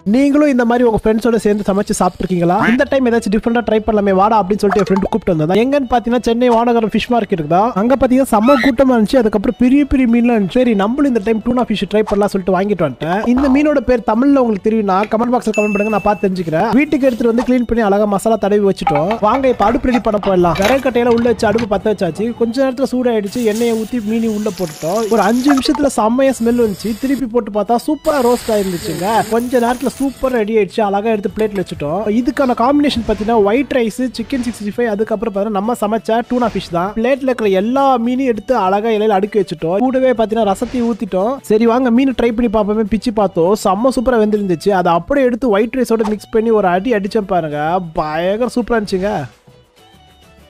நீங்களும் இந்த மாதிரி உங்க ஃப்ரெண்ட்ஸோட சேர்ந்து சமைச்சு சாப்பிட்டுருக்கீங்களா இந்த டைம் ஏதாச்சும் டிஃப்ரெண்டா ட்ரை பண்ணலாமே வாடா அப்படின்னு சொல்லிட்டு என் ஃப்ரெண்ட் கூப்பிட்டு வந்தா எங்கன்னு பாத்தீங்கன்னா சென்னை வானகரம் ஃபிஷ் மார்க்கெட் இருக்குதா அங்க பாத்தீங்கன்னா செம்ம கூட்டமா இருந்துச்சு அதுக்கப்புறம் பெரிய பெரிய மீன்லாம் இருந்துச்சு சரி நம்மளும் இந்த டைம் டூனா ஃபிஷ் ட்ரை பண்ணலாம் சொல்லிட்டு வாங்கிட்டு வந்துட்டேன் இந்த மீனோட பேர் தமிழ்ல உங்களுக்கு தெரியும்னா கமெண்ட் பாக்ஸ்ல கமெண்ட் பண்ணுங்க நான் பார்த்து தெரிஞ்சுக்கிறேன் வீட்டுக்கு எடுத்துட்டு வந்து க்ளீன் பண்ணி அழகா மசாலா தடவி வச்சுட்டோம் வாங்க இப்ப அடுப்பு ரெடி பண்ண போயிடலாம் விறகு கட்டையில உள்ள வச்சு அடுப்பு பத்த வச்சாச்சு கொஞ்ச நேரத்துல சூடாயிடுச்சு எண்ணெயை ஊத்தி மீனி உள்ள போட்டுட்டோம் ஒரு அஞ்சு நிமிஷத்துல செம்மையா ஸ்மெல் வந்துச்சு திருப்பி போட்டு பார்த்தா சூப்பரா ரோஸ்ட் ஆயிருந்துச்சுங்க கொஞ்ச நேரத்துல சூப்பர் ரெடி ஆயிடுச்சு அழகா எடுத்து பிளேட்ல வச்சுட்டோம் இதுக்கான காம்பினேஷன் பார்த்தீங்கன்னா white rice chicken sixty five அதுக்கப்புறம் பார்த்தீங்கன்னா நம்ம சமைச்ச டூனா ஃபிஷ் தான் பிளேட்ல இருக்கிற எல்லா மீனையும் எடுத்து அழகா இலையில அடுக்கி வச்சுட்டோம் கூடவே பார்த்தீங்கன்னா ரசத்தையும் ஊத்திட்டோம் சரி வாங்க மீன் ட்ரை பண்ணி பார்ப்போமே பிச்சு பார்த்தோம் செம்ம சூப்பரா வெந்திருந்துச்சு அதை அப்படியே எடுத்து ஒயிட் ரைஸோட மிக்ஸ் பண்ணி ஒரு அடி அடிச்சேன் பாருங்க பயங்கர சூப்பரா இருந்துச்சுங்க